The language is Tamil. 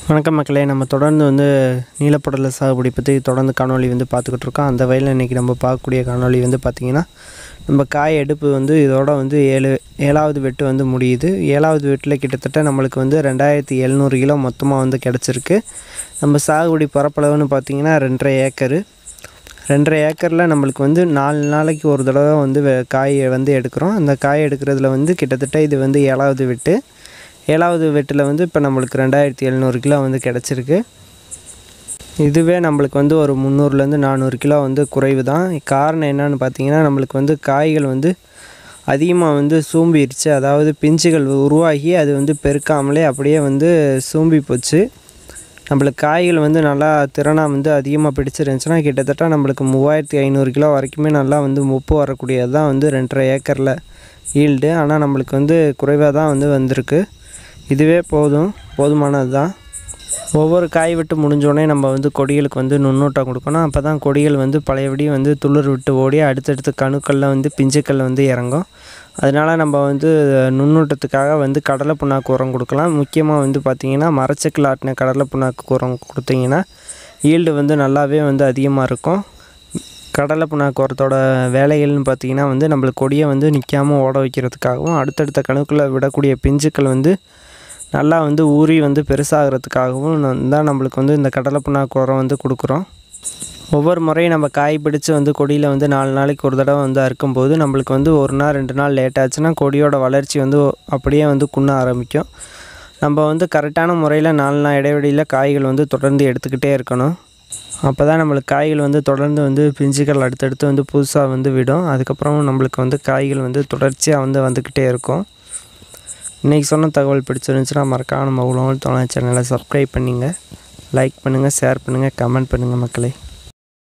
வணக்கம் மக்களே நம்ம தொடர்ந்து வந்து நீலப்படலை சாகுபடி பற்றி தொடர்ந்து காணொளி வந்து பார்த்துக்கிட்டு இருக்கோம் அந்த வயலில் இன்றைக்கி நம்ம பார்க்கக்கூடிய காணொளி வந்து பார்த்திங்கன்னா நம்ம காய் எடுப்பு வந்து இதோட வந்து ஏழு ஏழாவது வெட்டு வந்து முடியுது ஏழாவது வெட்டில் கிட்டத்தட்ட நம்மளுக்கு வந்து ரெண்டாயிரத்தி எழுநூறு கிலோ மொத்தமாக வந்து கிடச்சிருக்கு நம்ம சாகுபடி பரப்பளவுன்னு பார்த்திங்கன்னா ரெண்டரை ஏக்கரு ரெண்டரை ஏக்கரில் நம்மளுக்கு வந்து நாலு நாளைக்கு ஒரு தடவை வந்து வெ- காயை வந்து எடுக்கிறோம் அந்த காய் எடுக்கிறதுல வந்து கிட்டத்தட்ட இது வந்து ஏழாவது வெட்டு ஏழாவது வெட்டில் வந்து இப்போ நம்மளுக்கு ரெண்டாயிரத்தி எழுநூறு கிலோ வந்து கிடச்சிருக்கு இதுவே நம்மளுக்கு வந்து ஒரு முந்நூறுலேருந்து நானூறு கிலோ வந்து குறைவு தான் காரணம் என்னன்னு பார்த்தீங்கன்னா நம்மளுக்கு வந்து காய்கள் வந்து அதிகமாக வந்து சூம்பிடுச்சு அதாவது பிஞ்சுகள் உருவாகி அது வந்து பெருக்காமலே அப்படியே வந்து சூம்பி போச்சு நம்மளுக்கு காய்கள் வந்து நல்லா திறனாக வந்து அதிகமாக பிடிச்சிருந்துச்சுன்னா கிட்டத்தட்ட நம்மளுக்கு மூவாயிரத்தி ஐநூறு கிலோ வரைக்குமே நல்லா வந்து முப்பு வரக்கூடியது தான் வந்து ரெண்டரை ஏக்கரில் ஈல்டு ஆனால் நம்மளுக்கு வந்து குறைவாக தான் வந்து வந்திருக்கு இதுவே போதும் போதுமானது தான் ஒவ்வொரு காய் விட்டு முடிஞ்சோடனே நம்ம வந்து கொடிகளுக்கு வந்து நுண்ணூட்டம் கொடுக்கணும் அப்போ தான் கொடிகள் வந்து பழையபடி வந்து துளிர் விட்டு ஓடி அடுத்தடுத்த கணுக்களில் வந்து பிஞ்சுக்கள் வந்து இறங்கும் அதனால் நம்ம வந்து நுண்ணூட்டத்துக்காக வந்து கடலை புண்ணாக்கு உரம் கொடுக்கலாம் முக்கியமாக வந்து பார்த்திங்கன்னா மரச்சக்கில் ஆட்டின கடலை புண்ணாக்கு உரம் கொடுத்தீங்கன்னா ஈல்டு வந்து நல்லாவே வந்து அதிகமாக இருக்கும் கடலை புண்ணாக்கு உரத்தோட வேலைகள்னு பார்த்தீங்கன்னா வந்து நம்மளுக்கு கொடியை வந்து நிற்காமல் ஓட வைக்கிறதுக்காகவும் அடுத்தடுத்த கணுக்குள்ளே விடக்கூடிய பிஞ்சுக்கள் வந்து நல்லா வந்து ஊறி வந்து பெருசாகிறதுக்காகவும் ந- தான் நம்மளுக்கு வந்து இந்த கடலை புண்ணாக்கு உரம் வந்து கொடுக்குறோம் ஒவ்வொரு முறையும் நம்ம காய் பிடிச்சு வந்து கொடியில் வந்து நாலு நாளைக்கு ஒரு தடவை வந்து அறுக்கும்போது நம்மளுக்கு வந்து ஒரு நாள் ரெண்டு நாள் லேட் ஆச்சுன்னா கொடியோட வளர்ச்சி வந்து அப்படியே வந்து குண்ண ஆரம்பிக்கும் நம்ம வந்து கரெக்டான முறையில் நாலு நாள் இடைவெளியில் காய்கள் வந்து தொடர்ந்து எடுத்துக்கிட்டே இருக்கணும் அப்போ தான் நம்மளுக்கு காய்கள் வந்து தொடர்ந்து வந்து பிஞ்சுகள் அடுத்தடுத்து வந்து புதுசாக வந்து விடும் அதுக்கப்புறம் நம்மளுக்கு வந்து காய்கள் வந்து தொடர்ச்சியாக வந்து வந்துக்கிட்டே இருக்கும் இன்றைக்கி சொன்ன தகவல் பிடிச்சிருந்துச்சுன்னா மறக்காம நம்ம உலகம் தொலை சேனலை சப்ஸ்கிரைப் பண்ணிங்க லைக் பண்ணுங்கள் ஷேர் பண்ணுங்கள் கமெண்ட் பண்ணுங்கள் மக்களே